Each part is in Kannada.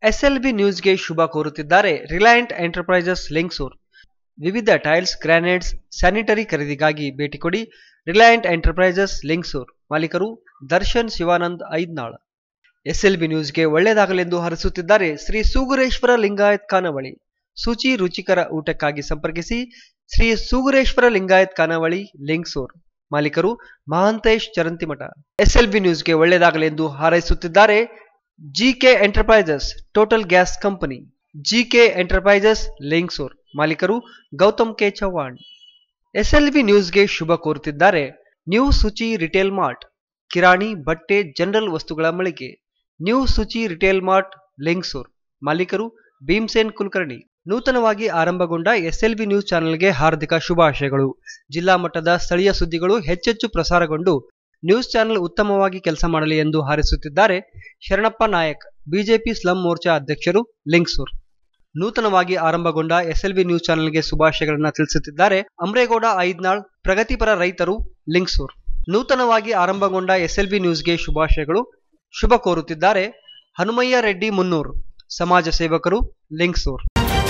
ಎಸ್ಎಲ್ಬಿ ನ್ಯೂಸ್ಗೆ ಶುಭ ಕೋರುತ್ತಿದ್ದಾರೆ ರಿಲಯಂಟ್ ಎಂಟರ್ಪ್ರೈಸಸ್ ಲಿಂಕ್ಸೂರ್ ವಿವಿಧ ಟೈಲ್ಸ್ ಗ್ರಾನೈಟ್ಸ್ ಸ್ಯಾನಿಟರಿ ಖರೀದಿಗಾಗಿ ಭೇಟಿ ಕೊಡಿ ರಿಲಯಂಟ್ ಎಂಟರ್ಪ್ರೈಸಸ್ ಲಿಂಕ್ಸೂರ್ ಮಾಲೀಕರು ದರ್ಶನ್ ಶಿವಾನಂದ್ ಐದ್ನಾಳ್ ಎಸ್ಎಲ್ಬಿ ನ್ಯೂಸ್ಗೆ ಒಳ್ಳೆಯದಾಗಲೆಂದು ಹರಿಸುತ್ತಿದ್ದಾರೆ ಶ್ರೀ ಸೂಗುರೇಶ್ವರ ಲಿಂಗಾಯತ್ ಖಾನಾವಳಿ ಶುಚಿ ರುಚಿಕರ ಊಟಕ್ಕಾಗಿ ಸಂಪರ್ಕಿಸಿ ಶ್ರೀ ಸೂಗುರೇಶ್ವರ ಲಿಂಗಾಯತ್ ಖಾನಾವಳಿ ಲಿಂಕ್ಸೂರ್ ಮಾಲೀಕರು ಮಹಾಂತೇಶ್ ಚರಂತಿಮಠ ಎಸ್ಎಲ್ಬಿ ನ್ಯೂಸ್ಗೆ ಒಳ್ಳೆಯದಾಗಲೆಂದು ಹಾರೈಸುತ್ತಿದ್ದಾರೆ GK enterprises total gas company GK enterprises Lingsugur ಮಾಲೀಕರು ಗೌತಮ್ ಕೆ ಚವ್ಹಾಣ್ ಎಸ್ಎಲ್ವಿ ನ್ಯೂಸ್ಗೆ ಶುಭ ಕೋರುತ್ತಿದ್ದಾರೆ ನ್ಯೂ ಸುಚಿ ರಿಟೇಲ್ ಮಾರ್ಟ್ ಕಿರಾಣಿ ಬಟ್ಟೆ ಜನರಲ್ ವಸ್ತುಗಳ ಮಳಿಗೆ new Suchi retail mart Lingsugur ಮಾಲೀಕರು ಭೀಮ್ಸೇನ್ ಕುಲಕರ್ಣಿ ನೂತನವಾಗಿ ಆರಂಭಗೊಂಡ ಎಸ್ಎಲ್ವಿ ನ್ಯೂಸ್ ಚಾನೆಲ್ಗೆ ಹಾರ್ದಿಕ ಶುಭಾಶಯಗಳು ಜಿಲ್ಲಾ ಮಟ್ಟದ ಸ್ಥಳೀಯ ಸುದ್ದಿಗಳು ಹೆಚ್ಚೆಚ್ಚು ಪ್ರಸಾರಗೊಂಡು ನ್ಯೂಸ್ ಚಾನೆಲ್ ಉತ್ತಮವಾಗಿ ಕೆಲಸ ಮಾಡಲಿ ಎಂದು ಹಾರೈಸುತ್ತಿದ್ದಾರೆ ಶರಣಪ್ಪ ನಾಯಕ್ ಬಿಜೆಪಿ ಸ್ಲಂ ಮೋರ್ಚಾ ಅಧ್ಯಕ್ಷರು ಲಿಂಕ್ಸೂರ್ ನೂತನವಾಗಿ ಆರಂಭಗೊಂಡ ಎಸ್ಎಲ್ವಿ ನ್ಯೂಸ್ ಚಾನೆಲ್ಗೆ ಶುಭಾಶಯಗಳನ್ನು ತಿಳಿಸುತ್ತಿದ್ದಾರೆ ಅಮ್ರೇಗೌಡ ಐದ್ನಾಳ್ ಪ್ರಗತಿಪರ ರೈತರು ಲಿಂಕ್ಸೂರ್ ನೂತನವಾಗಿ ಆರಂಭಗೊಂಡ ಎಸ್ಎಲ್ವಿ ನ್ಯೂಸ್ಗೆ ಶುಭಾಶಯಗಳು ಶುಭ ಕೋರುತ್ತಿದ್ದಾರೆ ಹನುಮಯ್ಯ ರೆಡ್ಡಿ ಮುನ್ನೂರ್ ಸಮಾಜ ಸೇವಕರು ಲಿಂಕ್ಸೂರ್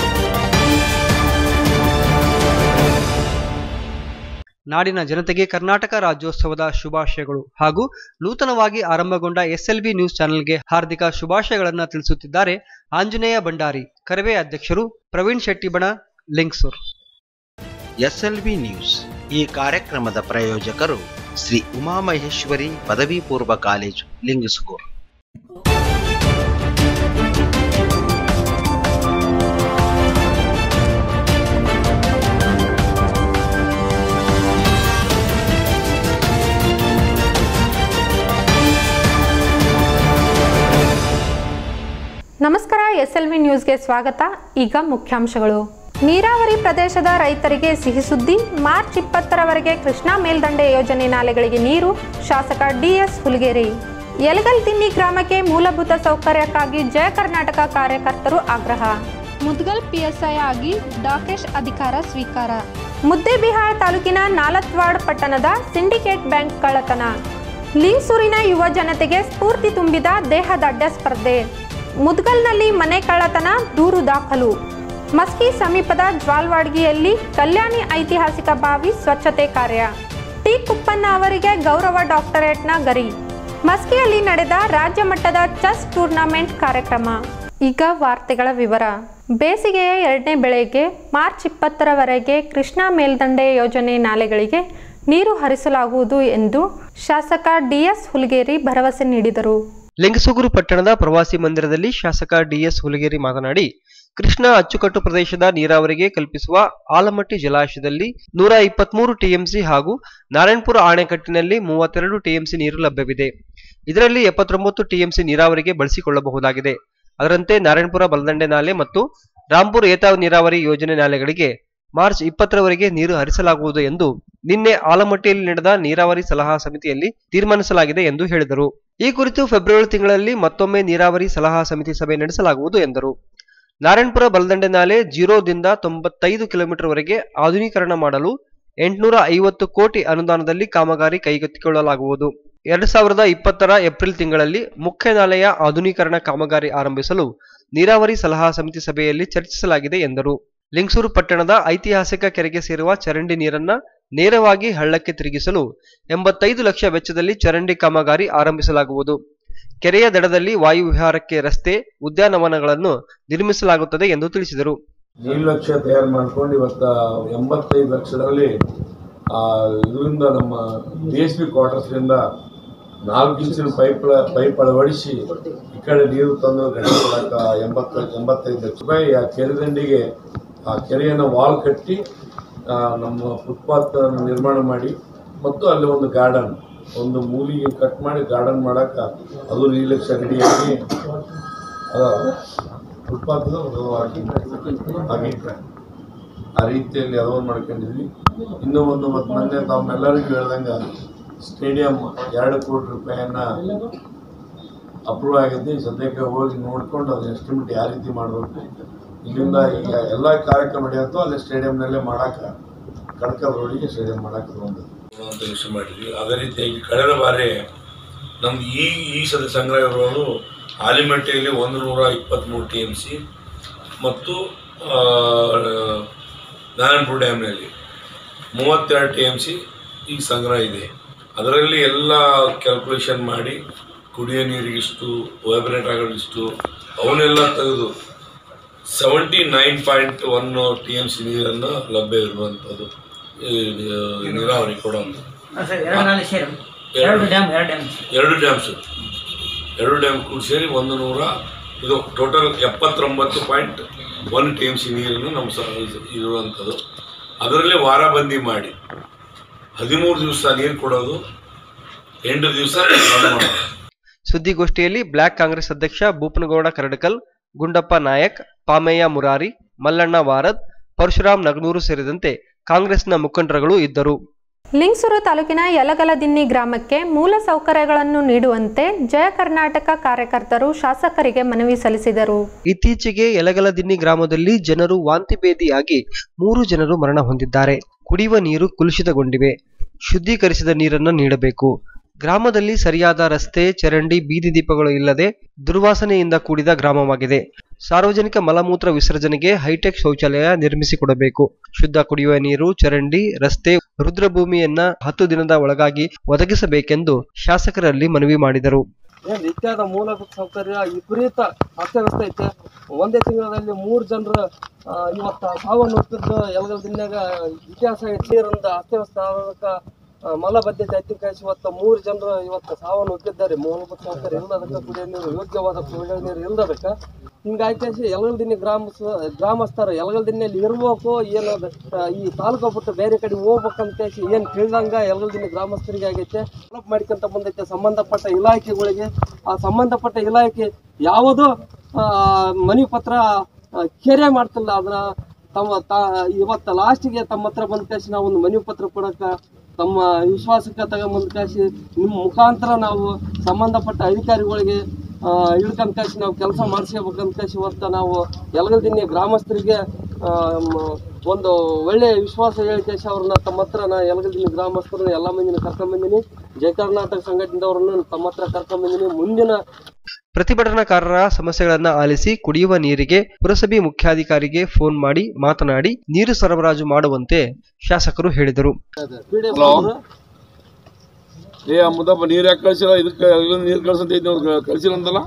ನಾಡಿನ ಜನತೆಗೆ ಕರ್ನಾಟಕ ರಾಜ್ಯೋತ್ಸವದ ಶುಭಾಶಯಗಳು ಹಾಗೂ ನೂತನವಾಗಿ ಆರಂಭಗೊಂಡ ಎಸ್ಎಲ್ವಿ ನ್ಯೂಸ್ ಚಾನೆಲ್ಗೆ ಹಾರ್ದಿಕ ಶುಭಾಶಯಗಳನ್ನು ತಿಳಿಸುತ್ತಿದ್ದಾರೆ ಆಂಜನೇಯ ಭಂಡಾರಿ ಕರವೇ ಅಧ್ಯಕ್ಷರು ಪ್ರವೀಣ್ ಶೆಟ್ಟಿಬಣ ಲಿಂಕ್ಸೂರ್ ಎಸ್ಎಲ್ವಿ ನ್ಯೂಸ್ ಈ ಕಾರ್ಯಕ್ರಮದ ಪ್ರಾಯೋಜಕರು ಶ್ರೀ ಉಮಾಮಹೇಶ್ವರಿ ಪದವಿ ಪೂರ್ವ ಕಾಲೇಜು ಲಿಂಗಸ್ಕೂರ್ ನಮಸ್ಕಾರ ಎಸ್ ಎಲ್ ವಿ ನ್ಯೂಸ್ಗೆ ಸ್ವಾಗತ ಈಗ ಮುಖ್ಯಾಂಶಗಳು ನೀರಾವರಿ ಪ್ರದೇಶದ ರೈತರಿಗೆ ಸಿಹಿ ಸುದ್ದಿ ಮಾರ್ಚ್ ಇಪ್ಪತ್ತರವರೆಗೆ ಕೃಷ್ಣಾ ಮೇಲ್ದಂಡೆ ಯೋಜನೆ ನಾಲೆಗಳಿಗೆ ನೀರು ಶಾಸಕ ಡಿಎಸ್ ಹುಲಿಗೇರಿ ಯಲಗಲ್ತಿನ್ನಿ ಗ್ರಾಮಕ್ಕೆ ಮೂಲಭೂತ ಸೌಕರ್ಯಕ್ಕಾಗಿ ಜಯ ಕರ್ನಾಟಕ ಕಾರ್ಯಕರ್ತರು ಆಗ್ರಹ ಮುದ್ಗಲ್ ಪಿಎಸ್ಐ ಆಗಿ ಡಾಕೇಶ್ ಅಧಿಕಾರ ಸ್ವೀಕಾರ ಮುದ್ದೇಬಿಹಾಳ ತಾಲೂಕಿನ ನಾಲತ್ವಾಡ್ ಪಟ್ಟಣದ ಸಿಂಡಿಕೇಟ್ ಬ್ಯಾಂಕ್ ಕಳ್ಳತನ ಲಿಂಗ್ಸೂರಿನ ಯುವ ಜನತೆಗೆ ಸ್ಫೂರ್ತಿ ತುಂಬಿದ ದೇಹದಾಢ್ಯ ಸ್ಪರ್ಧೆ ಮುದ್ಗಲ್ನಲ್ಲಿ ಮನೆ ಕಳ್ಳತನ ದೂರು ದಾಖಲು ಮಸ್ಕಿ ಸಮೀಪದ ಜ್ವಾಲ್ವಾಡ್ಗಿಯಲ್ಲಿ ಕಲ್ಯಾಣಿ ಐತಿಹಾಸಿಕ ಬಾವಿ ಸ್ವಚ್ಛತೆ ಕಾರ್ಯ ಟಿ ಕುಪ್ಪಣ್ಣ ಅವರಿಗೆ ಗೌರವ ಡಾಕ್ಟರೇಟ್ನ ಗರಿ ಮಸ್ಕಿಯಲ್ಲಿ ನಡೆದ ರಾಜ್ಯ ಮಟ್ಟದ ಚೆಸ್ ಟೂರ್ನಮೆಂಟ್ ಕಾರ್ಯಕ್ರಮ ಈಗ ವಾರ್ತೆಗಳ ವಿವರ ಬೇಸಿಗೆಯ ಎರಡನೇ ಬೆಳೆಗೆ ಮಾರ್ಚ್ ಇಪ್ಪತ್ತರವರೆಗೆ ಕೃಷ್ಣಾ ಮೇಲ್ದಂಡೆ ಯೋಜನೆ ನಾಲೆಗಳಿಗೆ ನೀರು ಹರಿಸಲಾಗುವುದು ಎಂದು ಶಾಸಕ ಡಿಎಸ್ ಹುಲಿಗೇರಿ ಭರವಸೆ ನೀಡಿದರು ಲಿಂಗಸೂಗೂರು ಪಟ್ಟಣದ ಪ್ರವಾಸಿ ಮಂದಿರದಲ್ಲಿ ಶಾಸಕ ಡಿಎಸ್ ಹುಲಿಗೇರಿ ಮಾತನಾಡಿ ಕೃಷ್ಣಾ ಅಚ್ಚುಕಟ್ಟು ಪ್ರದೇಶದ ನೀರಾವರಿಗೆ ಕಲ್ಪಿಸುವ ಆಲಮಟ್ಟಿ ಜಲಾಶಯದಲ್ಲಿ ನೂರ ಇಪ್ಪತ್ಮೂರು ಟಿಎಂಸಿ ಹಾಗೂ ನಾರಾಯಣಪುರ ಅಣೆಕಟ್ಟಿನಲ್ಲಿ ಮೂವತ್ತೆರಡು ಟಿಎಂಸಿ ನೀರು ಲಭ್ಯವಿದೆ ಇದರಲ್ಲಿ ಎಪ್ಪತ್ತೊಂಬತ್ತು ಟಿಎಂಸಿ ನೀರಾವರಿಗೆ ಬಳಸಿಕೊಳ್ಳಬಹುದಾಗಿದೆ ಅದರಂತೆ ನಾರಾಯಣಪುರ ಬಲದಂಡೆ ನಾಲೆ ಮತ್ತು ರಾಂಪುರ ಏತಾವ್ ನೀರಾವರಿ ಯೋಜನೆ ನಾಲೆಗಳಿಗೆ ಮಾರ್ಚ್ ಇಪ್ಪತ್ತರವರೆಗೆ ನೀರು ಹರಿಸಲಾಗುವುದು ಎಂದು ನಿನ್ನೆ ಆಲಮಟ್ಟಿಯಲ್ಲಿ ನಡೆದ ನೀರಾವರಿ ಸಲಹಾ ಸಮಿತಿಯಲ್ಲಿ ತೀರ್ಮಾನಿಸಲಾಗಿದೆ ಎಂದು ಹೇಳಿದರು ಈ ಕುರಿತು ಫೆಬ್ರವರಿ ತಿಂಗಳಲ್ಲಿ ಮತ್ತೊಮ್ಮೆ ನೀರಾವರಿ ಸಲಹಾ ಸಮಿತಿ ಸಭೆ ನಡೆಸಲಾಗುವುದು ಎಂದರು ನಾರಾಯಣಪುರ ಬಲದಂಡೆ ನಾಲೆ ಜೀರೋದಿಂದ ತೊಂಬತ್ತೈದು ಕಿಲೋಮೀಟರ್ ವರೆಗೆ ಆಧುನೀಕರಣ ಮಾಡಲು ಎಂಟುನೂರ ಐವತ್ತು ಕೋಟಿ ಅನುದಾನದಲ್ಲಿ ಕಾಮಗಾರಿ ಕೈಗೆತ್ತಿಕೊಳ್ಳಲಾಗುವುದು ಎರಡ್ ಸಾವಿರದ ಇಪ್ಪತ್ತರ ಏಪ್ರಿಲ್ ತಿಂಗಳಲ್ಲಿ ಮುಖ್ಯ ನಾಲೆಯ ಆಧುನೀಕರಣ ಕಾಮಗಾರಿ ಆರಂಭಿಸಲು ನೀರಾವರಿ ಸಲಹಾ ಸಮಿತಿ ಸಭೆಯಲ್ಲಿ ಚರ್ಚಿಸಲಾಗಿದೆ ಎಂದರು ಲಿಂಗಸೂರು ಪಟ್ಟಣದ ಐತಿಹಾಸಿಕ ಕೆರೆಗೆ ಸೇರುವ ಚರಂಡಿ ನೀರನ್ನ ನೇರವಾಗಿ ಹಳ್ಳಕ್ಕೆ ತಿರುಗಿಸಲು ಎಂಬತ್ತೈದು ಲಕ್ಷ ವೆಚ್ಚದಲ್ಲಿ ಚರಂಡಿ ಕಾಮಗಾರಿ ಆರಂಭಿಸಲಾಗುವುದು ಕೆರೆಯ ದಡದಲ್ಲಿ ವಾಯುವಿಹಾರಕ್ಕೆ ರಸ್ತೆ ಉದ್ಯಾನವನಗಳನ್ನು ನಿರ್ಮಿಸಲಾಗುತ್ತದೆ ಎಂದು ತಿಳಿಸಿದರು ಏಳು ಲಕ್ಷ ತಯಾರು ಮಾಡ್ಕೊಂಡು ಇವತ್ತ ಎಂಬತ್ತೈದು ಲಕ್ಷದಲ್ಲಿ ಆ, ಇದರಿಂದ ನಮ್ಮ ಬಿ ಎಸ್ ಬಿ ಕ್ವಾರ್ಟರ್ಸ್ನಿಂದ ನಾಲ್ಕು ಇಂಚಿನ ಪೈಪ್ ಪೈಪ್ ಅಳವಡಿಸಿ ಈ ಕಡೆ ನೀರು ತಂದು ಗಡಿ ಕೊಡಕ ಎಂಬತ್ತು ಎಂಬತ್ತೈದು ಲಕ್ಷ ರೂಪಾಯಿ ಆ ಕೆರೆ ದಂಡಿಗೆ ಆ ಕೆರೆಯನ್ನು ವಾಲ್ ಕಟ್ಟಿ ಆ, ನಮ್ಮ ಫುಟ್ಪಾತ್ ನಿರ್ಮಾಣ ಮಾಡಿ ಮತ್ತು ಅಲ್ಲಿ ಒಂದು ಗಾರ್ಡನ್ ಒಂದು ಮೂಲಿಗೆ ಕಟ್ ಮಾಡಿ ಗಾರ್ಡನ್ ಮಾಡಕ ಅದು ಏಳು ಲಕ್ಷ ರೆಡಿಯಾಗಿ ಅದ ಫುಟ್ಪಾತ್ ಆಗಿತ್ತು ಆ ರೀತಿಯಲ್ಲಿ ಅದನ್ನು ಮಾಡ್ಕೊಂಡಿದ್ವಿ ಇನ್ನೂ ಒಂದು ಮತ್ತು ಮೊನ್ನೆ ತಮ್ಮೆಲ್ಲರಿಗೂ ಹೇಳ್ದಂಗೆ ಸ್ಟೇಡಿಯಂ ಎರಡು ಕೋಟಿ ರೂಪಾಯಿಯನ್ನ ಅಪ್ರೂವ್ ಆಗಿದ್ದು ಈಗ ಸದ್ಯಕ್ಕೆ ಹೋಗಿ ನೋಡ್ಕೊಂಡು ಅದು ಎಸ್ಟಿಮೇಟ್ ಯಾವ ರೀತಿ ಮಾಡಬೇಕು ಇಲ್ಲಿಂದ ಈಗ ಎಲ್ಲ ಕಾರ್ಯಕ್ರಮ ನಡೆಯುತ್ತೋ ಅಲ್ಲಿ ಸ್ಟೇಡಿಯಂನಲ್ಲೇ ಮಾಡಕ್ಕೆ ಕಡ್ಕಲ್ ರೋಡಿಗೆ ಸ್ಟೇಡಿಯಂ ಮಾಡಕ್ಕೆ ಒಂದು ಅಂತ ವಿಷಯ ಮಾಡಿದ್ವಿ ಅದೇ ರೀತಿಯಾಗಿ ಕಳೆದ ಬಾರಿ ನಮ್ದು ಈ ಈ ಸದ ಸಂಗ್ರಹ ಇರುವುದು ಆಲಿಮಟ್ಟಿಯಲ್ಲಿ ಒಂದು ನೂರ ಇಪ್ಪತ್ತ್ಮೂರು ಟಿ ಎಮ್ ಸಿ ಮತ್ತು ಆ, ನಾರಾಯಣಪುರ ಡ್ಯಾಮ್ನಲ್ಲಿ ಮೂವತ್ತೆರಡು ಟಿ ಎಮ್ ಸಿ ಈಗ ಸಂಗ್ರಹ ಇದೆ ಅದರಲ್ಲಿ ಎಲ್ಲ ಕ್ಯಾಲ್ಕುಲೇಷನ್ ಮಾಡಿ ಕುಡಿಯೋ ನೀರಿಗಿಷ್ಟು ವೈಬ್ರೇಟ್ ಆಗೋದಿಷ್ಟು ಅವನ್ನೆಲ್ಲ ತೆಗೆದು seventy nine point one T M C ನೀರನ್ನು ಲಭ್ಯ ಇರುವಂಥದ್ದು ಈ, ಈ ನೀರಾವರಿ ಕೊಡುವಂಥದ್ದು ಸರ್ ಎರಡು ನಾಳೆ ಸೇರಿ ಎರಡು ಡ್ಯಾಮ್ ಎರಡು ಡ್ಯಾಮ್ ಎರಡು ಡ್ಯಾಮ್ಸ್ ಎರಡು ಡ್ಯಾಮ್ ಕೂಡ ಸೇರಿ ಒಂದು ನೂರ ಇದು ಟೋಟಲ್ ಎಪ್ಪತ್ತೊಂಬತ್ತು point one T M C ನೀರನ್ನು ನಮ್ಮ ಸ ಇರುವಂಥದ್ದು ಅದರಲ್ಲಿ ವಾರಬಂದಿ ಮಾಡಿ ಹದಿಮೂರು ದಿವಸ ನೀರು ಕೊಡೋದು ಎಂಟು ದಿವಸ ಬಂದ್ ಮಾಡೋದು ಸುದ್ದಿಗೋಷ್ಠಿಯಲ್ಲಿ ಬ್ಲಾಕ್ ಕಾಂಗ್ರೆಸ್ ಅಧ್ಯಕ್ಷ ಭೂಪನಗೌಡ ಕರಡಕಲ್ ಗುಂಡಪ್ಪ ನಾಯಕ್ ಪಾಮಯ್ಯ ಮುರಾರಿ ಮಲ್ಲಣ್ಣ ವಾರದ್ ಪರಶುರಾಮ್ ನಗನೂರು ಸೇರಿದಂತೆ ಕಾಂಗ್ರೆಸ್ನ ಮುಖಂಡರುಗಳು ಇದ್ದರು ಲಿಂಗಸೂರು ತಾಲೂಕಿನ ಯಲಗಲದಿನ್ನಿ ಗ್ರಾಮಕ್ಕೆ ಮೂಲ ಸೌಕರ್ಯಗಳನ್ನು ನೀಡುವಂತೆ ಜಯ ಕರ್ನಾಟಕ ಕಾರ್ಯಕರ್ತರು ಶಾಸಕರಿಗೆ ಮನವಿ ಸಲ್ಲಿಸಿದರು ಇತ್ತೀಚೆಗೆ ಯಲಗಲದಿನ್ನಿ ಗ್ರಾಮದಲ್ಲಿ ಜನರು ವಾಂತಿ ಭೇದಿಯಾಗಿ ಮೂರು ಜನರು ಮರಣ ಹೊಂದಿದ್ದಾರೆ ಕುಡಿಯುವ ನೀರು ಕಲುಷಿತಗೊಂಡಿವೆ ಶುದ್ಧೀಕರಿಸಿದ ನೀರನ್ನು ನೀಡಬೇಕು ಗ್ರಾಮದಲ್ಲಿ ಸರಿಯಾದ ರಸ್ತೆ ಚರಂಡಿ ಬೀದಿ ದೀಪಗಳು ಇಲ್ಲದೆ ದುರ್ವಾಸನೆಯಿಂದ ಕೂಡಿದ ಗ್ರಾಮವಾಗಿದೆ ಸಾರ್ವಜನಿಕ ಮಲಮೂತ್ರ ವಿಸರ್ಜನೆಗೆ ಹೈಟೆಕ್ ಶೌಚಾಲಯ ನಿರ್ಮಿಸಿಕೊಡಬೇಕು ಶುದ್ಧ ಕುಡಿಯುವ ನೀರು ಚರಂಡಿ ರಸ್ತೆ ರುದ್ರಭೂಮಿಯನ್ನ ಹತ್ತು ದಿನದ ಒಳಗಾಗಿ ಒದಗಿಸಬೇಕೆಂದು ಶಾಸಕರಲ್ಲಿ ಮನವಿ ಮಾಡಿದರು ಏನ್ ರೀತಿಯಾದ ಮೂಲಭೂತ ಸೌಕರ್ಯ ವಿಪರೀತ ಅಸ್ತವ್ಯಸ್ತ ಐತೆ ಒಂದೇ ತಿಂಗಳಲ್ಲಿ ಮೂರು ಜನರು ಇವತ್ತ ಸಾವನ್ನು ಹುಟ್ಟಿದ್ದು ಎಲ್ಗಲ್ ದಿನ್ಯಾಗ ಇತಿಹಾಸ ನೀರಿಂದ ಅಸ್ತವ್ಯಸ್ತ ಆಗೋದಕ್ಕೆ ಆ, ಮಲಬದ್ಧತೆ ಅತಿಕಾಯಿಸಿ ಇವತ್ತು ಮೂರು ಜನರು ಇವತ್ತು ಸಾವನ್ನು ಹುಟ್ಟಿದ್ದಾರೆ ಮೂಲಭೂತ ಸೌಕರ್ಯ ಇಲ್ಲದಕ್ಕೆ ಕುಡಿಯೋ ನೀರು ಯೋಗ್ಯವಾದ ಕುಡಿಯೋ ನೀರು ಇಲ್ಲದಕ್ಕೆ ಹಿಂಗಾಯ್ತು ಎಲಗಲ್ದಿನ್ನಿ ಗ್ರಾಮ ಗ್ರಾಮಸ್ಥರು ಎಲಗಲ್ದಿನ್ನಲ್ಲಿ ಇರ್ಬೇಕು ಏನದು ಆ, ಈ ತಾಲೂಕು ಬಿಟ್ಟು ಬೇರೆ ಕಡೆ ಹೋಗ್ಬೇಕಂತ ಏನು ತಿಳಿದಂಗ ಎಲಗಲ್ದಿನ್ನಿ ಗ್ರಾಮಸ್ಥರಿಗೆ ಆಗೈತೆ ಡೆವಲಪ್ ಮಾಡ್ಕೊಂತ ಬಂದೈತೆ ಸಂಬಂಧಪಟ್ಟ ಇಲಾಖೆಗಳಿಗೆ ಆ ಸಂಬಂಧಪಟ್ಟ ಇಲಾಖೆ ಯಾವುದೋ ಆ, ಮನವಿ ಪತ್ರ ಕೇರೆ ಮಾಡ್ತಿಲ್ಲ ಅದನ್ನ ತಮ್ಮ ತಾ ಇವತ್ತು ಲಾಸ್ಟಿಗೆ ತಮ್ಮ ಹತ್ರ ಬಂದ ಕಾಶಿ ನಾವು ಒಂದು ಮನವಿ ಪತ್ರ ಕೊಡಕ್ಕ ತಮ್ಮ ವಿಶ್ವಾಸಕ್ಕೆ ತಗೊಂಬಂದ ಕಾಶಿ ನಿಮ್ಮ ಮುಖಾಂತರ ನಾವು ಸಂಬಂಧಪಟ್ಟ ಅಧಿಕಾರಿಗಳಿಗೆ ಆ, ಹಿಡ್ಕೊಂಡ್ ಕಾಶಿ ನಾವು ಕೆಲಸ ಮಾಡಿಸ್ಕೋಬೇಕಂತ ಕಾಶಿ ಇವತ್ತು ನಾವು ಯಲಗಲ್ದಿನ್ನಿ ಗ್ರಾಮಸ್ಥರಿಗೆ ಆ, ಮ- ಒಂದು ಒಳ್ಳೆ ವಿಶ್ವಾಸ ಹೇಳಿ ಕಾಶಿ ಅವ್ರನ್ನ ತಮ್ಮ ಹತ್ರ ನಾ ಯಲಗಲ್ದಿನ್ನಿ ಗ್ರಾಮಸ್ಥರನ್ನ ಎಲ್ಲ ಮಂದಿನ ಕರ್ಕೊಂಬಂದಿನಿ ಜಯ ಕರ್ನಾಟಕ ಸಂಘಟನೆದವ್ರನ್ನ ತಮ್ಮ ಹತ್ರ ಕರ್ಕೊಂಬಂದಿನಿ ಮುಂದಿನ ಪ್ರತಿಭಟನಾಕಾರರ ಸಮಸ್ಯೆಗಳನ್ನ ಆಲಿಸಿ ಕುಡಿಯುವ ನೀರಿಗೆ ಪುರಸಭೆ ಮುಖ್ಯಾಧಿಕಾರಿಗೆ ಫೋನ್ ಮಾಡಿ ಮಾತನಾಡಿ ನೀರು ಸರಬರಾಜು ಮಾಡುವಂತೆ ಶಾಸಕರು ಹೇಳಿದರು ಪೀಡೆ ಏ ಆ ಮುದ್ದಪ್ಪ ನೀರು ಯಾಕೆ ಕಳಿಸಿಲ್ಲ ಇದಕ್ಕೆ ನೀರು ಕಳ್ಸಂತ ಐತಿ ಅವ್ರು ಕಳಿಸಿಲ್ಲ ಅಂತಲ್ಲ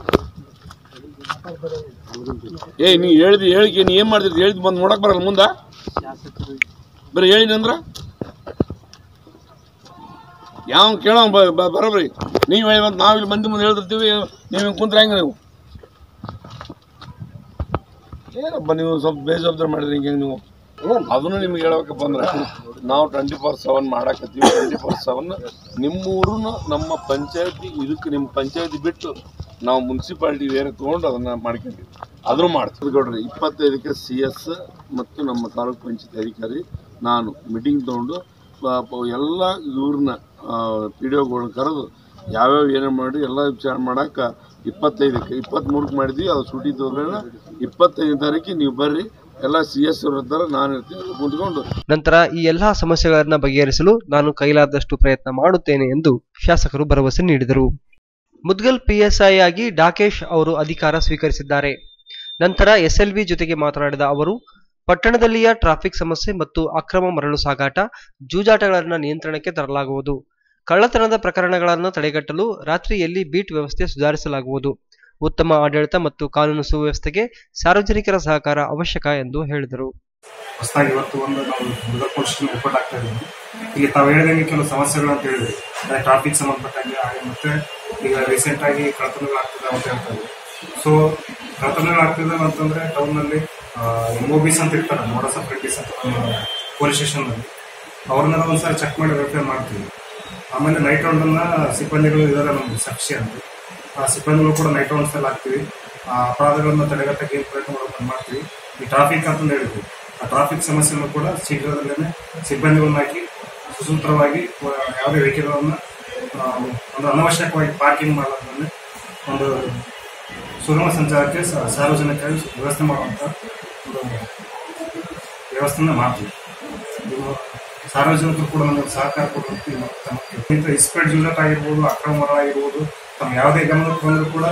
ಏ ನೀ ಹೇಳಿದಿ ಹೇಳಿಕೆ ನೀ ಏನು ಮಾಡ್ತಿದ್ದಿ ಹೇಳಿದ್ ಬಂದು ನೋಡಕ್ ಬರಲ್ಲ ಮುಂದ ಬರೀ ಹೇಳಿನಿ ಅಂದ್ರ ಯಾವ ಕೇಳೋ ಬರೋಬ್ರಿ ನೀವು ಹೇಳಿ ಬಂದು ನಾವು ಇಲ್ಲಿ ಮಂದಿ ಮುಂದೆ ಹೇಳ್ತಿರ್ತೀವಿ ನೀವು ಹಿಂಗೆ ಕುಂತ್ರೆ ಹೆಂಗೆ ನೀವು ಏನಪ್ಪ ನೀವು ಸ್ವಲ್ಪ ಬೇಜವಾಬ್ದಾರಿ ಮಾಡಿದ್ರಿ ಹಿಂಗೆ ನೀವು ಅದನ್ನು ನಿಮ್ಗೆ ಹೇಳ್ಬೇಕಪ್ಪ ಅಂದ್ರೆ ನಾವು ಟ್ವೆಂಟಿ ಫೋರ್ ಸೆವೆನ್ ಮಾಡಾಕತ್ತೀವಿ ಟ್ವೆಂಟಿ ಫೋರ್ ಸೆವೆನ್ ನಿಮ್ಮೂರನ್ನು ನಮ್ಮ ಪಂಚಾಯತಿ ಇದಕ್ಕೆ ನಿಮ್ಮ ಪಂಚಾಯತಿ ಬಿಟ್ಟು ನಾವು ಮುನ್ಸಿಪಾಲ್ಟಿ ಬೇರೆ ತೊಗೊಂಡು ಅದನ್ನು ಮಾಡ್ಕೊಂತೀವಿ ಅದನ್ನು ಮಾಡ್ತೀವಿ ಗೌಡ್ರಿ ಇಪ್ಪತ್ತೈದಕ್ಕೆ ಸಿ ಎಸ್ ಮತ್ತು ನಮ್ಮ ತಾಲೂಕು ಪಂಚಾಯತಿ ಅಧಿಕಾರಿ ನಾನು ಮೀಟಿಂಗ್ ತೊಗೊಂಡು ಪ- ಎಲ್ಲ ಇವ್ರನ್ನ ಪಿ ಡಿ ಒಗಳನ್ನ ಕರೆದು ಯಾವ್ಯಾವ ಏನೇ ಮಾಡಿ ಎಲ್ಲ ವಿಚಾರ ಮಾಡಕ್ಕೆ ಇಪ್ಪತ್ತೈದಕ್ಕೆ ಇಪ್ಪತ್ತ್ಮೂರಕ್ಕೆ ಮಾಡಿದ್ವಿ ಅದು ಸೂಟಿ ತಗೊಂಡ್ರೆ ಇಪ್ಪತ್ತೈದನೇ ತಾರೀಕಿಗೆ ನೀವು ಬರ್ರಿ ಎಲ್ಲ ಸಿ ಎಸ್ ಅವ್ರ ಇರ್ತಾರೆ ನಾನು ಇರ್ತೀನಿ ಕುಂತ್ಕೊಂಡು ನಂತರ ಈ ಎಲ್ಲಾ ಸಮಸ್ಯೆಗಳನ್ನ ಬಗೆಹರಿಸಲು ನಾನು ಕೈಲಾದಷ್ಟು ಪ್ರಯತ್ನ ಮಾಡುತ್ತೇನೆ ಎಂದು ಶಾಸಕರು ಭರವಸೆ ನೀಡಿದರು ಮುದ್ಗಲ್ ಪಿಎಸ್ಐ ಆಗಿ ಡಾಕೇಶ್ ಅವರು ಅಧಿಕಾರ ಸ್ವೀಕರಿಸಿದ್ದಾರೆ ನಂತರ ಎಸ್ಎಲ್ವಿ ಜೊತೆಗೆ ಮಾತನಾಡಿದ ಅವರು ಪಟ್ಟಣದಲ್ಲಿಯ ಟ್ರಾಫಿಕ್ ಸಮಸ್ಯೆ ಮತ್ತು ಅಕ್ರಮ ಮರಳು ಸಾಗಾಟ ಜೂಜಾಟಗಳನ್ನು ನಿಯಂತ್ರಣಕ್ಕೆ ತರಲಾಗುವುದು ಕಳ್ಳತನದ ಪ್ರಕರಣಗಳನ್ನು ತಡೆಗಟ್ಟಲು ರಾತ್ರಿಯಲ್ಲಿ ಬೀಟ್ ವ್ಯವಸ್ಥೆ ಸುಧಾರಿಸಲಾಗುವುದು ಉತ್ತಮ ಆಡಳಿತ ಮತ್ತು ಕಾನೂನು ಸುವ್ಯವಸ್ಥೆಗೆ ಸಾರ್ವಜನಿಕರ ಸಹಕಾರ ಅವಶ್ಯಕ ಎಂದು ಹೇಳಿದರು ಹೊಸದಾಗಿ ಇವತ್ತು ಒಂದು ನಾವು ಮುದಲ್ ಪೋಸ್ಟ್ ರಿಪೋರ್ಟ್ ಆಗ್ತಾ ಇದ್ದೀವಿ ಇಲ್ಲಿ ತಾವು ಹೇಳಿದಂಗೆ ಕೆಲವು ಸಮಸ್ಯೆಗಳು ಅಂತ ಹೇಳಿದ್ವಿ ಅಂದ್ರೆ ಟ್ರಾಫಿಕ್ ಸಂಬಂಧಪಟ್ಟಂಗೆ ಹಾಗೆ ಮತ್ತೆ ಈಗ ರೀಸೆಂಟ್ ಆಗಿ ಕಳ್ಳತನಗಳಾಗ್ತಿದ್ದಾವೆ ಅಂತ ಹೇಳ್ತಾ ಇದ್ವಿ ಸೊ ಕಳ್ಳತನಗಳಾಗ್ತಿದ್ದಾವೆ ಅಂತಂದ್ರೆ ಟೌನ್ ನಲ್ಲಿ ಎಮ್ ಒ ಬಿಸ್ ಅಂತ ಇರ್ತಾರೆ ಮೋಡಸ್ ಆಫ್ ಪ್ರೆಕ್ಟಿಸ್ ಅಂತ ಪೊಲೀಸ್ ಸ್ಟೇಷನ್ ನಲ್ಲಿ ಅವ್ರನ್ನೆಲ್ಲ ಒಂದ್ಸಲ ಚೆಕ್ ಮಾಡಿ ವೆರಿಫೈ ಮಾಡ್ತೀವಿ ಆಮೇಲೆ ನೈಟ್ ರೌಂಡ್ ಅನ್ನ ಸಿಬ್ಬಂದಿಗಳು ಇದಾರೆ ನಮ್ಗೆ ಸಫಿಷಿಯಂಟ್ ಆ ಸಿಬ್ಬಂದಿಗಳು ಕೂಡ ನೈಟ್ ರೌಂಡ್ಸ್ ಅಲ್ಲಿ ಹಾಕ್ತಿವಿ ಆ ಅಪರಾಧಗಳನ್ನ ತಡೆಗಟ್ಟಕ್ಕೆ ಏನು ಪ್ರಯತ್ನ ಮಾಡೋದನ್ನ ಮಾಡ್ತೀವಿ ಈ ಟ್ರಾಫಿಕ್ ಅಂತಂದು ಹೇಳಿದ್ವಿ ಆ ಟ್ರಾಫಿಕ್ ಸಮಸ್ಯೆಯನ್ನು ಕೂಡ ಶೀಘ್ರದಲ್ಲೇ ಸಿಬ್ಬಂದಿಗಳನ್ನ ಹಾಕಿ ಸುಸೂತ್ರವಾಗಿ ಆ, ಯಾವುದೇ ವೆಹಿಕಲ್ಗಳನ್ನ ಆ, ಒಂದು ಅನವಶ್ಯಕವಾಗಿ ಪಾರ್ಕಿಂಗ್ ಮಾಡೋದನ್ನೇ ಒಂದು ಸುಗಮ ಸಂಚಾರಕ್ಕೆ ಸ- ಸಾರ್ವಜನಿಕರಿಗೆ ವ್ಯವಸ್ಥೆ ಮಾಡುವಂತ ಒಂದು ವ್ಯವಸ್ಥೆನ ಮಾಡ್ತೀವಿ ಇದು ಸಾರ್ವಜನಿಕರು ಕೂಡ ನಮಗೆ ಸಹಕಾರ ಕೊಡುವಂತೆ ಮತ್ತು ತಮ್ಮ ಇಸ್ಪೇಟ್ ಜೂಜಾಟ ಆಗಿರ್ಬೋದು ಅಕ್ರಮ ಮರಣ ಆಗಿರ್ಬೋದು ತಮ್ಮ ಯಾವುದೇ ಗಮನಕ್ಕೆ ಬಂದರೂ ಕೂಡ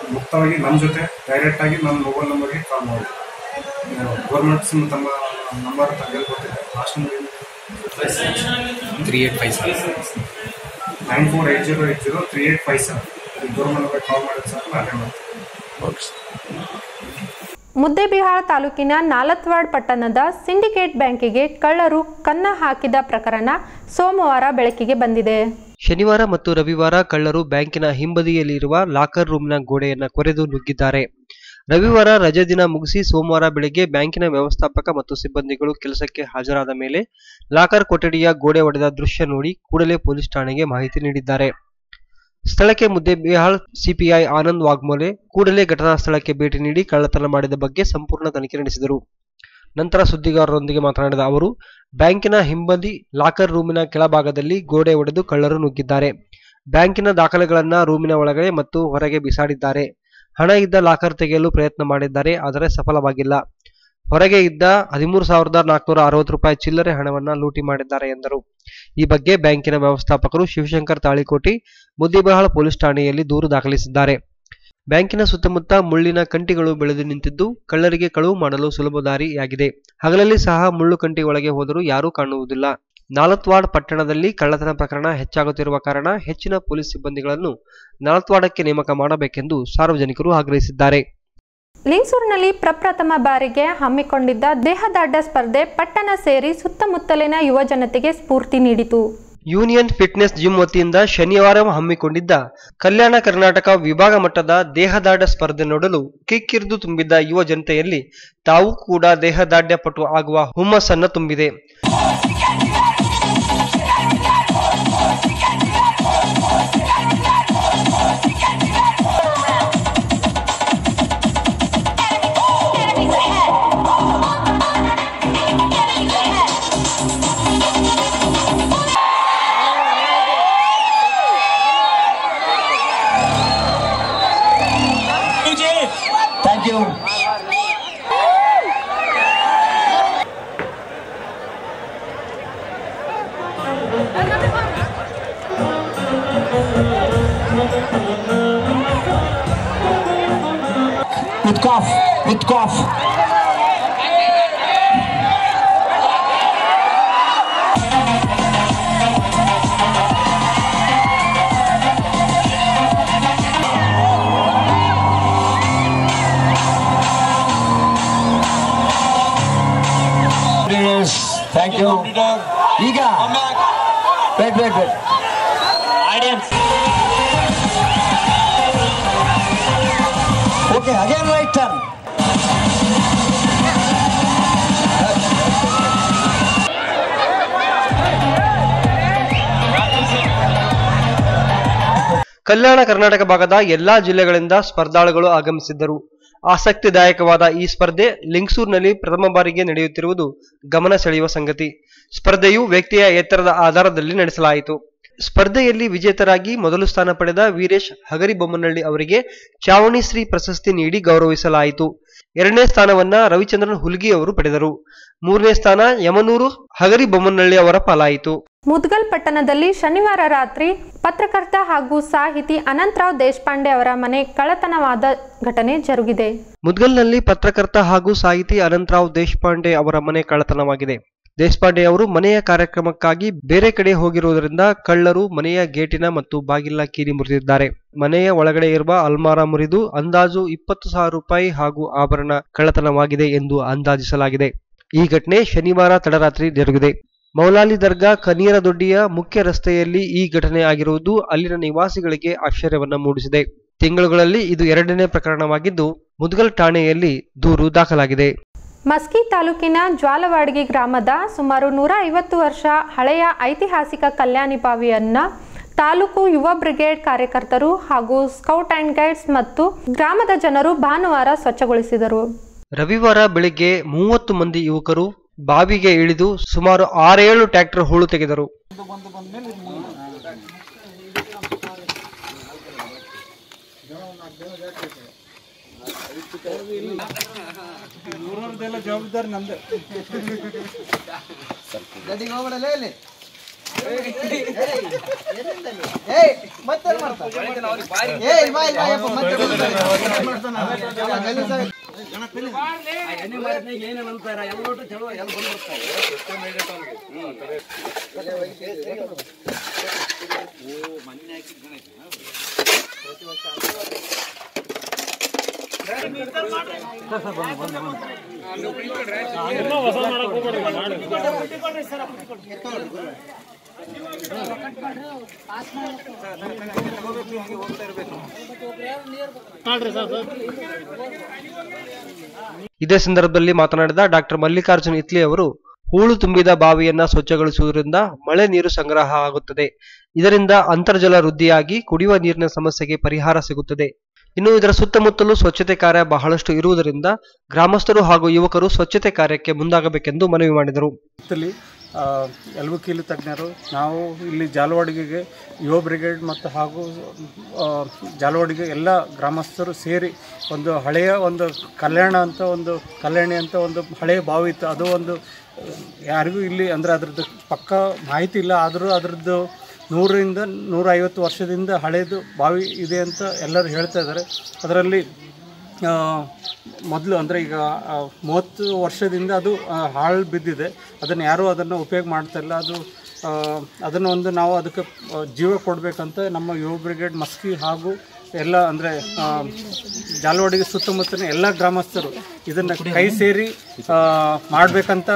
ಮುಕ್ತವಾಗಿ ನಮ್ಮ ಜೊತೆ ಡೈರೆಕ್ಟ್ ಆಗಿ ನನ್ನ ಮೊಬೈಲ್ ನಂಬರ್ಗೆ ಕಾಲ್ ಮಾಡಿ ಗೌರ್ಮೆಂಟ್ ಸಿಮ್ ತಮ್ಮ ನಂಬರ್ ತಗೊಂಡು ಗೊತ್ತಿದೆ last three eight five seven nine four eight zero eight zero three eight five seven government number call ಮಾಡಿದ್ರೆ ಸಾಕು ನಾನೇ ಮಾಡ್ತೀನಿ ಮುದ್ದೇಬಿಹಾಳ ತಾಲೂಕಿನ ನಾಲತ್ವಾಡ್ ಪಟ್ಟಣದ ಸಿಂಡಿಕೇಟ್ ಬ್ಯಾಂಕಿಗೆ ಕಳ್ಳರು ಕನ್ನ ಹಾಕಿದ ಪ್ರಕರಣ ಸೋಮವಾರ ಬೆಳಕಿಗೆ ಬಂದಿದೆ ಶನಿವಾರ ಮತ್ತು ರವಿವಾರ ಕಳ್ಳರು ಬ್ಯಾಂಕಿನ ಹಿಂಬದಿಯಲ್ಲಿರುವ ಲಾಕರ್ ರೂಮ್ನ ಗೋಡೆಯನ್ನು ಕೊರೆದು ನುಗ್ಗಿದ್ದಾರೆ ರವಿವಾರ ರಜೆ ದಿನ ಮುಗಿಸಿ ಸೋಮವಾರ ಬೆಳಗ್ಗೆ ಬ್ಯಾಂಕಿನ ವ್ಯವಸ್ಥಾಪಕ ಮತ್ತು ಸಿಬ್ಬಂದಿಗಳು ಕೆಲಸಕ್ಕೆ ಹಾಜರಾದ ಮೇಲೆ ಲಾಕರ್ ಕೊಠಡಿಯ ಗೋಡೆ ಒಡೆದ ದೃಶ್ಯ ನೋಡಿ ಕೂಡಲೇ ಪೊಲೀಸ್ ಠಾಣೆಗೆ ಮಾಹಿತಿ ನೀಡಿದ್ದಾರೆ ಸ್ಥಳಕ್ಕೆ ಮುದ್ದೇಬಿಹಾಳ್ ಸಿಪಿಐ ಆನಂದ್ ವಾಗ್ಮೋಲೆ ಕೂಡಲೇ ಘಟನಾ ಸ್ಥಳಕ್ಕೆ ಭೇಟಿ ನೀಡಿ ಕಳ್ಳತನ ಮಾಡಿದ ಬಗ್ಗೆ ಸಂಪೂರ್ಣ ತನಿಖೆ ನಡೆಸಿದರು ನಂತರ ಸುದ್ದಿಗಾರರೊಂದಿಗೆ ಮಾತನಾಡಿದ ಅವರು ಬ್ಯಾಂಕಿನ ಹಿಂಬದಿ ಲಾಕರ್ ರೂಮಿನ ಕೆಳಭಾಗದಲ್ಲಿ ಗೋಡೆ ಒಡೆದು ಕಳ್ಳರು ನುಗ್ಗಿದ್ದಾರೆ ಬ್ಯಾಂಕಿನ ದಾಖಲೆಗಳನ್ನ ರೂಮಿನ ಒಳಗಡೆ ಮತ್ತು ಹೊರಗೆ ಬಿಸಾಡಿದ್ದಾರೆ ಹಣ ಇದ್ದ ಲಾಕರ್ ತೆಗೆಯಲು ಪ್ರಯತ್ನ ಮಾಡಿದ್ದಾರೆ ಆದರೆ ಸಫಲವಾಗಿಲ್ಲ ಹೊರಗೆ ಇದ್ದ ಹದಿಮೂರು ಸಾವಿರದ ನಾಲ್ಕುನೂರ ಅರವತ್ತು ರೂಪಾಯಿ ಚಿಲ್ಲರೆ ಹಣವನ್ನ ಲೂಟಿ ಮಾಡಿದ್ದಾರೆ ಎಂದರು ಈ ಬಗ್ಗೆ ಬ್ಯಾಂಕಿನ ವ್ಯವಸ್ಥಾಪಕರು ಶಿವಶಂಕರ್ ತಾಳಿಕೋಟಿ ಮುದ್ದೇಬಿಹಾಳ ಪೊಲೀಸ್ ಠಾಣೆಯಲ್ಲಿ ದೂರು ದಾಖಲಿಸಿದ್ದಾರೆ ಬ್ಯಾಂಕಿನ ಸುತ್ತಮುತ್ತ ಮುಳ್ಳಿನ ಕಂಟಿಗಳು ಬೆಳೆದು ನಿಂತಿದ್ದು ಕಳ್ಳರಿಗೆ ಕಳುವು ಮಾಡಲು ಸುಲಭ ದಾರಿಯಾಗಿದೆ ಹಗಲಲ್ಲಿ ಸಹ ಮುಳ್ಳು ಕಂಟಿ ಒಳಗೆ ಹೋದರೂ ಯಾರೂ ಕಾಣುವುದಿಲ್ಲ ನಾಲತ್ವಾಡ್ ಪಟ್ಟಣದಲ್ಲಿ ಕಳ್ಳತನ ಪ್ರಕರಣ ಹೆಚ್ಚಾಗುತ್ತಿರುವ ಕಾರಣ ಹೆಚ್ಚಿನ ಪೊಲೀಸ್ ಸಿಬ್ಬಂದಿಗಳನ್ನು ನಾಲತ್ವಾಡಕ್ಕೆ ನೇಮಕ ಮಾಡಬೇಕೆಂದು ಸಾರ್ವಜನಿಕರು ಆಗ್ರಹಿಸಿದ್ದಾರೆ ಲಿಂಗಸೂರಿನಲ್ಲಿ ಪ್ರಪ್ರಥಮ ಬಾರಿಗೆ ಹಮ್ಮಿಕೊಂಡಿದ್ದ ದೇಹದಾಢ್ಯ ಸ್ಪರ್ಧೆ ಪಟ್ಟಣ ಸೇರಿ ಸುತ್ತಮುತ್ತಲಿನ ಯುವ ಜನತೆಗೆ ಸ್ಫೂರ್ತಿ ನೀಡಿತು ಯೂನಿಯನ್ ಫಿಟ್ನೆಸ್ ಜಿಮ್ ವತಿಯಿಂದ ಶನಿವಾರ ಹಮ್ಮಿಕೊಂಡಿದ್ದ ಕಲ್ಯಾಣ ಕರ್ನಾಟಕ ವಿಭಾಗ ಮಟ್ಟದ ದೇಹದಾಢ್ಯ ಸ್ಪರ್ಧೆ ನೋಡಲು ಕಿಕ್ಕಿರಿದು ತುಂಬಿದ್ದ ಯುವ ಜನತೆಯಲ್ಲಿ ತಾವು ಕೂಡ ದೇಹದಾಢ್ಯ ಪಟು ಆಗುವ ಹುಮ್ಮಸ್ಸನ್ನ ತುಂಬಿದೆ Thank you. With cough, with cough. Thank you. ಈಗ wait wait wait okay again right turn Kalyana Karnataka ಭಾಗದ ಎಲ್ಲಾ ಜಿಲ್ಲೆಗಳಿಂದ ಸ್ಪರ್ಧಾಳುಗಳು ಆಗಮಿಸಿದ್ದರು ಆಸಕ್ತಿದಾಯಕವಾದ ಈ ಸ್ಪರ್ಧೆ ಲಿಂಗ್ಸೂರ್ನಲ್ಲಿ ಪ್ರಥಮ ಬಾರಿಗೆ ನಡೆಯುತ್ತಿರುವುದು ಗಮನ ಸೆಳೆಯುವ ಸಂಗತಿ ಸ್ಪರ್ಧೆಯು ವ್ಯಕ್ತಿಯ ಎತ್ತರದ ಆಧಾರದಲ್ಲಿ ನಡೆಸಲಾಯಿತು ಸ್ಪರ್ಧೆಯಲ್ಲಿ ವಿಜೇತರಾಗಿ ಮೊದಲು ಸ್ಥಾನ ಪಡೆದ ವೀರೇಶ್ ಹಗರಿಬೊಮ್ಮನಹಳ್ಳಿ ಅವರಿಗೆ ಚಾವಣಿಶ್ರೀ ಪ್ರಶಸ್ತಿ ನೀಡಿ ಗೌರವಿಸಲಾಯಿತು ಎರಡನೇ ಸ್ಥಾನವನ್ನ ರವಿಚಂದ್ರನ್ ಹುಲ್ಗಿ ಅವರು ಪಡೆದರು ಮೂರನೇ ಸ್ಥಾನ ಯಮನೂರು ಹಗರಿಬೊಮ್ಮನಹಳ್ಳಿ ಅವರ ಪಾಲಾಯಿತು ಮುದ್ಗಲ್ ಪಟ್ಟಣದಲ್ಲಿ ಶನಿವಾರ ರಾತ್ರಿ ಪತ್ರಕರ್ತ ಹಾಗೂ ಸಾಹಿತಿ ಅನಂತರಾವ್ ದೇಶಪಾಂಡೆ ಅವರ ಮನೆ ಕಳ್ಳತನವಾದ ಘಟನೆ ಜರುಗಿದೆ ಮುದ್ಗಲ್ನಲ್ಲಿ ಪತ್ರಕರ್ತ ಹಾಗೂ ಸಾಹಿತಿ ಅನಂತರಾವ್ ದೇಶಪಾಂಡೆ ಅವರ ಮನೆ ಕಳ್ಳತನವಾಗಿದೆ ದೇಶಪಾಂಡೆ ಅವರು ಮನೆಯ ಕಾರ್ಯಕ್ರಮಕ್ಕಾಗಿ ಬೇರೆ ಕಡೆ ಹೋಗಿರುವುದರಿಂದ ಕಳ್ಳರು ಮನೆಯ ಗೇಟಿನ ಮತ್ತು ಬಾಗಿಲ ಕೀಲಿ ಮುರಿದಿದ್ದಾರೆ ಮನೆಯ ಒಳಗಡೆ ಇರುವ ಅಲ್ಮಾರ ಮುರಿದು ಅಂದಾಜು ಇಪ್ಪತ್ತು ಸಾವಿರ ರೂಪಾಯಿ ಹಾಗೂ ಆಭರಣ ಕಳ್ಳತನವಾಗಿದೆ ಎಂದು ಅಂದಾಜಿಸಲಾಗಿದೆ ಈ ಘಟನೆ ಶನಿವಾರ ತಡರಾತ್ರಿ ಜರುಗಿದೆ ಮೌಲಾಲಿ ದರ್ಗಾ ಕನೀರದೊಡ್ಡಿಯ ಮುಖ್ಯ ರಸ್ತೆಯಲ್ಲಿ ಈ ಘಟನೆ ಆಗಿರುವುದು ಅಲ್ಲಿನ ನಿವಾಸಿಗಳಿಗೆ ಆಶ್ಚರ್ಯವನ್ನ ಮೂಡಿಸಿದೆ ತಿಂಗಳುಗಳಲ್ಲಿ ಇದು ಎರಡನೇ ಪ್ರಕರಣವಾಗಿದ್ದು ಮುದ್ಗಲ್ ಠಾಣೆಯಲ್ಲಿ ದೂರು ದಾಖಲಾಗಿದೆ ಮಸ್ಕಿ ತಾಲೂಕಿನ ಜ್ವಾಲವಾಡಗಿ ಗ್ರಾಮದ ಸುಮಾರು ನೂರ ಐವತ್ತು ವರ್ಷ ಹಳೆಯ ಐತಿಹಾಸಿಕ ಕಲ್ಯಾಣಿ ಬಾವಿಯನ್ನ ತಾಲೂಕು ಯುವ ಬ್ರಿಗೇಡ್ ಕಾರ್ಯಕರ್ತರು ಹಾಗೂ ಸ್ಕೌಟ್ ಅಂಡ್ ಗೈಡ್ಸ್ ಮತ್ತು ಗ್ರಾಮದ ಜನರು ಭಾನುವಾರ ಸ್ವಚ್ಛಗೊಳಿಸಿದರು ರವಿವಾರ ಬೆಳಿಗ್ಗೆ ಮೂವತ್ತು ಮಂದಿ ಯುವಕರು ಬಾವಿಗೆ ಇಳಿದು ಸುಮಾರು ಆರೇಳು ಟ್ರ್ಯಾಕ್ಟರ್ ಹೂಳು ತೆಗೆದರು ಜವಾಬ್ದಾರಿ ನಮ್ದು ಗಡಿಗೆ ಹೋಗ್ಬಿಡಲೇ ಇಲ್ಲಿ ಏಯ್ ಎಣ್ಣೆ ಮಾರಿದ್ನಾಗ ಏನೇನು ಅಂತಾರ ಎಲ್ಲ ಒಟ್ಟು ಚಲೋ ಎಲ್ಲ ಇದೇ ಸಂದರ್ಭದಲ್ಲಿ ಮಾತನಾಡಿದ ಡಾಕ್ಟರ್ ಮಲ್ಲಿಕಾರ್ಜುನ್ ಇತ್ಲಿ ಅವರು ಹೂಳು ತುಂಬಿದ ಬಾವಿಯನ್ನ ಸ್ವಚ್ಛಗೊಳಿಸುವುದರಿಂದ ಮಳೆ ನೀರು ಸಂಗ್ರಹ ಆಗುತ್ತದೆ ಇದರಿಂದ ಅಂತರ್ಜಲ ವೃದ್ಧಿಯಾಗಿ ಕುಡಿಯುವ ನೀರಿನ ಸಮಸ್ಯೆಗೆ ಪರಿಹಾರ ಸಿಗುತ್ತದೆ ಇನ್ನು ಇದರ ಸುತ್ತಮುತ್ತಲೂ ಸ್ವಚ್ಛತೆ ಕಾರ್ಯ ಬಹಳಷ್ಟು ಇರುವುದರಿಂದ ಗ್ರಾಮಸ್ಥರು ಹಾಗೂ ಯುವಕರು ಸ್ವಚ್ಛತೆ ಕಾರ್ಯಕ್ಕೆ ಮುಂದಾಗಬೇಕೆಂದು ಮನವಿ ಮಾಡಿದರು ಇಲ್ಲಿ ಎಲುಬು ಕೀಲು ತಜ್ಞರು ನಾವು ಇಲ್ಲಿ ಜಾಲವಾಡಿಗೆಗೆ ಯುವ ಬ್ರಿಗೇಡ್ ಮತ್ತು ಹಾಗೂ ಆ, ಜಾಲವಾಡಿಗೆ ಎಲ್ಲ ಗ್ರಾಮಸ್ಥರು ಸೇರಿ ಒಂದು ಹಳೆಯ ಒಂದು ಕಲ್ಯಾಣ ಅಂತ ಒಂದು ಕಲ್ಯಾಣಿ ಅಂತ ಒಂದು ಹಳೆಯ ಬಾವಿ ಇತ್ತು ಅದು ಒಂದು ಯಾರಿಗೂ ಇಲ್ಲಿ ಅಂದರೆ ಅದ್ರದ್ದು ಪಕ್ಕ ಮಾಹಿತಿ ಇಲ್ಲ ಆದರೂ ಅದರದ್ದು ನೂರರಿಂದ ನೂರೈವತ್ತು ವರ್ಷದಿಂದ ಹಳೆಯದು ಬಾವಿ ಇದೆ ಅಂತ ಎಲ್ಲರೂ ಹೇಳ್ತಾ ಇದ್ದಾರೆ ಅದರಲ್ಲಿ ಮೊದಲು ಅಂದರೆ ಈಗ ಆ, ಮೂವತ್ತು ವರ್ಷದಿಂದ ಅದು ಆ, ಹಾಳು ಬಿದ್ದಿದೆ ಅದನ್ನು ಯಾರೂ ಅದನ್ನು ಉಪಯೋಗ ಮಾಡ್ತಾ ಇಲ್ಲ ಅದು ಆ, ಅದನ್ನು ಒಂದು ನಾವು ಅದಕ್ಕೆ ಆ, ಜೀವ ಕೊಡಬೇಕಂತ ನಮ್ಮ ಯುವ ಬ್ರಿಗೇಡ್ ಮಸ್ಕಿ ಹಾಗೂ ಎಲ್ಲ ಅಂದರೆ ಜಾಲವಾಡಿಗೆ ಸುತ್ತಮುತ್ತಲಿನ ಎಲ್ಲ ಗ್ರಾಮಸ್ಥರು ಇದನ್ನು ಕೈ ಸೇರಿ ಮಾಡಬೇಕಂತ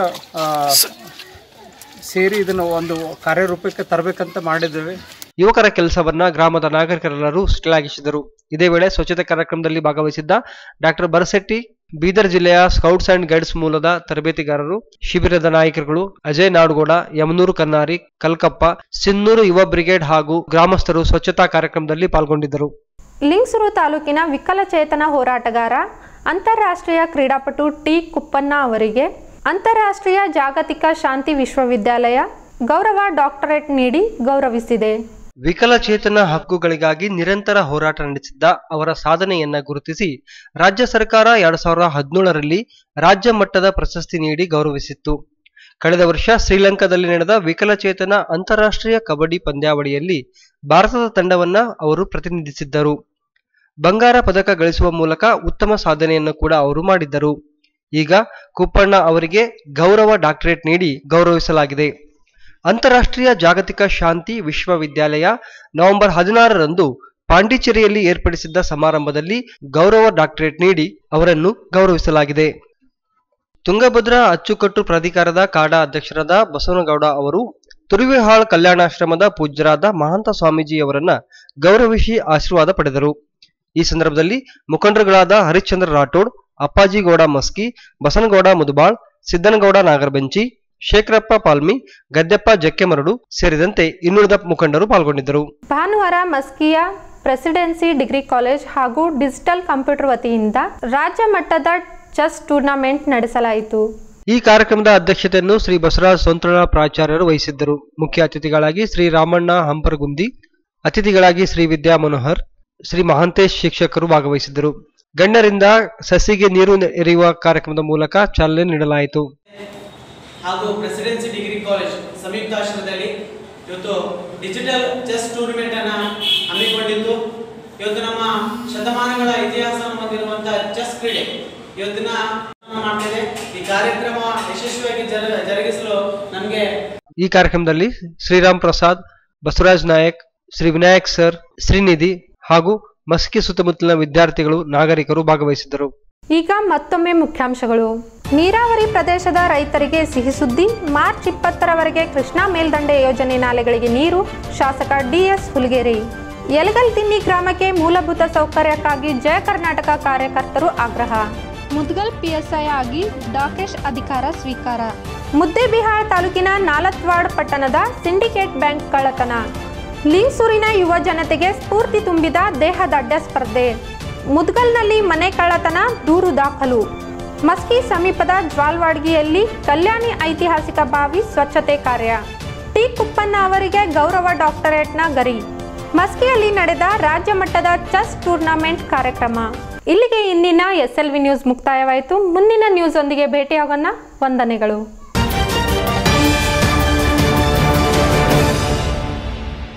ಸೇರಿ ಇದನ್ನು ಒಂದು ಕಾರ್ಯರೂಪಕ್ಕೆ ತರಬೇಕಂತ ಮಾಡಿದ್ದೇವೆ ಯುವಕರ ಕೆಲಸವನ್ನ ಗ್ರಾಮದ ನಾಗರಿಕರೆಲ್ಲರೂ ಶ್ಲಾಘಿಸಿದರು ಇದೇ ವೇಳೆ ಸ್ವಚ್ಛತೆ ಕಾರ್ಯಕ್ರಮದಲ್ಲಿ ಭಾಗವಹಿಸಿದ್ದ ಡಾಕ್ಟರ್ ಬರಸೆಟ್ಟಿ ಬೀದರ್ ಜಿಲ್ಲೆಯ ಸ್ಕೌಟ್ಸ್ ಅಂಡ್ ಗೈಡ್ಸ್ ಮೂಲದ ತರಬೇತಿಗಾರರು ಶಿಬಿರದ ನಾಯಕರುಗಳು ಅಜಯ್ ನಾಡಗೌಡ ಯಮನೂರು ಕನ್ನಾರಿ ಕಲ್ಕಪ್ಪ ಸಿನ್ನೂರು ಯುವ ಬ್ರಿಗೇಡ್ ಹಾಗೂ ಗ್ರಾಮಸ್ಥರು ಸ್ವಚ್ಛತಾ ಕಾರ್ಯಕ್ರಮದಲ್ಲಿ ಪಾಲ್ಗೊಂಡಿದ್ದರು ಲಿಂಗಸೂರು ತಾಲೂಕಿನ ವಿಕಲಚೇತನ ಹೋರಾಟಗಾರ ಅಂತಾರಾಷ್ಟ್ರೀಯ ಕ್ರೀಡಾಪಟು ಟಿ ಕುಪ್ಪಣ್ಣ ಅವರಿಗೆ ಅಂತಾರಾಷ್ಟ್ರೀಯ ಜಾಗತಿಕ ಶಾಂತಿ ವಿಶ್ವವಿದ್ಯಾಲಯ ಗೌರವ ಡಾಕ್ಟರೇಟ್ ನೀಡಿ ಗೌರವಿಸಿದೆ ವಿಕಲಚೇತನ ಹಕ್ಕುಗಳಿಗಾಗಿ ನಿರಂತರ ಹೋರಾಟ ನಡೆಸಿದ್ದ ಅವರ ಸಾಧನೆಯನ್ನ ಗುರುತಿಸಿ ರಾಜ್ಯ ಸರ್ಕಾರ ಎರಡ್ ಸಾವಿರದ ಹದಿನೇಳರಲ್ಲಿ ರಾಜ್ಯ ಮಟ್ಟದ ಪ್ರಶಸ್ತಿ ನೀಡಿ ಗೌರವಿಸಿತ್ತು ಕಳೆದ ವರ್ಷ ಶ್ರೀಲಂಕಾದಲ್ಲಿ ನಡೆದ ವಿಕಲಚೇತನ ಅಂತಾರಾಷ್ಟ್ರೀಯ ಕಬಡ್ಡಿ ಪಂದ್ಯಾವಳಿಯಲ್ಲಿ ಭಾರತದ ತಂಡವನ್ನ ಅವರು ಪ್ರತಿನಿಧಿಸಿದ್ದರು ಬಂಗಾರ ಪದಕ ಗಳಿಸುವ ಮೂಲಕ ಉತ್ತಮ ಸಾಧನೆಯನ್ನು ಕೂಡ ಅವರು ಮಾಡಿದ್ದರು ಈಗ ಕುಪ್ಪಣ್ಣ ಅವರಿಗೆ ಗೌರವ ಡಾಕ್ಟರೇಟ್ ನೀಡಿ ಗೌರವಿಸಲಾಗಿದೆ ಅಂತಾರಾಷ್ಟ್ರೀಯ ಜಾಗತಿಕ ಶಾಂತಿ ವಿಶ್ವವಿದ್ಯಾಲಯ ನವೆಂಬರ್ ಹದಿನಾರರಂದು ಪಾಂಡಿಚೇರಿಯಲ್ಲಿ ಏರ್ಪಡಿಸಿದ್ದ ಸಮಾರಂಭದಲ್ಲಿ ಗೌರವ ಡಾಕ್ಟರೇಟ್ ನೀಡಿ ಅವರನ್ನು ಗೌರವಿಸಲಾಗಿದೆ ತುಂಗಭದ್ರಾ ಅಚ್ಚುಕಟ್ಟು ಪ್ರಾಧಿಕಾರದ ಕಾಡಾ ಅಧ್ಯಕ್ಷರಾದ ಬಸವನಗೌಡ ಅವರು ತುರುವಿಹಾಳ್ ಕಲ್ಯಾಣಾಶ್ರಮದ ಪೂಜ್ಯರಾದ ಮಹಾಂತ ಸ್ವಾಮೀಜಿಯವರನ್ನ ಗೌರವಿಸಿ ಆಶೀರ್ವಾದ ಪಡೆದರು ಈ ಸಂದರ್ಭದಲ್ಲಿ ಮುಖಂಡರುಗಳಾದ ಹರಿಶ್ಚಂದ್ರ ರಾಠೋಡ್ ಅಪ್ಪಾಜಿಗೌಡ ಮಸ್ಕಿ ಬಸನಗೌಡ ಮುದುಬಾಳ್ ಸಿದ್ದನಗೌಡ ನಾಗರಬೆಂಚಿ ಶೇಖರಪ್ಪ ಪಾಲ್ಮಿ ಗದ್ದೆಪ್ಪ ಜಕ್ಕೆಮರಡು ಸೇರಿದಂತೆ ಇನ್ನುಳಿದ ಮುಖಂಡರು ಪಾಲ್ಗೊಂಡಿದ್ದರು ಭಾನುವಾರ ಮಸ್ಕಿಯ ಪ್ರೆಸಿಡೆನ್ಸಿ ಡಿಗ್ರಿ ಕಾಲೇಜ್ ಹಾಗೂ ಡಿಜಿಟಲ್ ಕಂಪ್ಯೂಟರ್ ವತಿಯಿಂದ ರಾಜ್ಯ ಮಟ್ಟದ ಚೆಸ್ ಟೂರ್ನಮೆಂಟ್ ನಡೆಸಲಾಯಿತು ಈ ಕಾರ್ಯಕ್ರಮದ ಅಧ್ಯಕ್ಷತೆಯನ್ನು ಶ್ರೀ ಬಸವರಾಜ್ ಸೊಂತ್ರಳ ಪ್ರಾಚಾರ್ಯರು ವಹಿಸಿದ್ದರು ಮುಖ್ಯ ಅತಿಥಿಗಳಾಗಿ ಶ್ರೀ ರಾಮಣ್ಣ ಹಂಪರಗುಂದಿ ಅತಿಥಿಗಳಾಗಿ ಶ್ರೀ ವಿದ್ಯಾ ಮನೋಹರ್ ಶ್ರೀ ಮಹಾಂತೇಶ್ ಶಿಕ್ಷಕರು ಭಾಗವಹಿಸಿದ್ದರು ಗಣ್ಯರಿಂದ ಸಸಿಗೆ ನೀರು ಎರೆಯುವ ಕಾರ್ಯಕ್ರಮದ ಮೂಲಕ ಚಾಲನೆ ನೀಡಲಾಯಿತು ಹಾಗೂ ಪ್ರೆಸಿಡೆನ್ಸಿ ಡಿಗ್ರಿ ಕಾಲೇಜ್ ಸಂಯುಕ್ತಾಶ್ರಮದಲ್ಲಿ ಇವತ್ತು ಡಿಜಿಟಲ್ ಚೆಸ್ ಟೂರ್ನಮೆಂಟ್ ಅನ್ನ ಹಮ್ಮಿಕೊಂಡಿದ್ದು ಇವತ್ತು ನಮ್ಮ ಶತಮಾನಗಳ ಇತಿಹಾಸವನ್ನು ಹೊಂದಿರುವಂತಹ ಚೆಸ್ ಕ್ರೀಡೆ ಇವತ್ತಿನ ಮಾಡ್ತಿದೆ ಈ ಕಾರ್ಯಕ್ರಮ ಯಶಸ್ವಿಯಾಗಿ ಜರ ಜರುಗಿಸಲು ನಮಗೆ ಈ ಕಾರ್ಯಕ್ರಮದಲ್ಲಿ ಶ್ರೀರಾಮ್ ಪ್ರಸಾದ್ ಬಸವರಾಜ್ ನಾಯಕ್ ಶ್ರೀ ವಿನಾಯಕ್ ಸರ್ ಶ್ರೀನಿಧಿ ಹಾಗೂ ಮಸ್ಕಿ ಸುತ್ತಮುತ್ತಲಿನ ವಿದ್ಯಾರ್ಥಿಗಳು ನಾಗರಿಕರು ಭಾಗವಹಿಸಿದ್ದರು ಈಗ ಮತ್ತೊಮ್ಮೆ ಮುಖ್ಯಾಂಶಗಳು ನೀರಾವರಿ ಪ್ರದೇಶದ ರೈತರಿಗೆ ಸಿಹಿ ಸುದ್ದಿ ಮಾರ್ಚ್ ಇಪ್ಪತ್ತರವರೆಗೆ ಕೃಷ್ಣಾ ಮೇಲ್ದಂಡೆ ಯೋಜನೆ ನಾಲೆಗಳಿಗೆ ನೀರು ಶಾಸಕ ಡಿಎಸ್ ಹುಲಿಗೇರಿ ಯಲಗಲ್ದಿನ್ನಿ ಗ್ರಾಮಕ್ಕೆ ಮೂಲಭೂತ ಸೌಕರ್ಯಕ್ಕಾಗಿ ಜಯ ಕರ್ನಾಟಕ ಕಾರ್ಯಕರ್ತರು ಆಗ್ರಹ ಮುದ್ಗಲ್ ಪಿಎಸ್ಐ ಆಗಿ ಡಾಕೇಶ್ ಅಧಿಕಾರ ಸ್ವೀಕಾರ ಮುದ್ದೇಬಿಹಾಳ್ ತಾಲೂಕಿನ ನಾಲತ್ವಾಡ್ ಪಟ್ಟಣದ ಸಿಂಡಿಕೇಟ್ ಬ್ಯಾಂಕ್ ಕಳ್ಳತನ ಲಿಂಗ್ಸೂರಿನ ಯುವ ಜನತೆಗೆ ಸ್ಫೂರ್ತಿ ತುಂಬಿದ ದೇಹದಾಢ್ಯ ಸ್ಪರ್ಧೆ ಮುದ್ಗಲ್ನಲ್ಲಿ ಮನೆ ಕಳ್ಳತನ ದೂರು ದಾಖಲು ಮಸ್ಕಿ ಸಮೀಪದ ಜ್ವಾಲ್ವಾಡ್ಗಿಯಲ್ಲಿ ಕಲ್ಯಾಣಿ ಐತಿಹಾಸಿಕ ಬಾವಿ ಸ್ವಚ್ಛತೆ ಕಾರ್ಯ ಟಿ ಕುಪ್ಪಣ್ಣ ಅವರಿಗೆ ಗೌರವ ಡಾಕ್ಟರೇಟ್ನ ಗರಿ ಮಸ್ಕಿಯಲ್ಲಿ ನಡೆದ ರಾಜ್ಯ ಮಟ್ಟದ ಚೆಸ್ ಟೂರ್ನಮೆಂಟ್ ಕಾರ್ಯಕ್ರಮ ಇಲ್ಲಿಗೆ ಇಂದಿನ ಎಸ್ ಎಲ್ ವಿ ನ್ಯೂಸ್ ಮುಕ್ತಾಯವಾಯಿತು ಮುಂದಿನ ನ್ಯೂಸ್ ಒಂದಿಗೆ ಭೇಟಿಯಾಗೋಣ ವಂದನೆಗಳು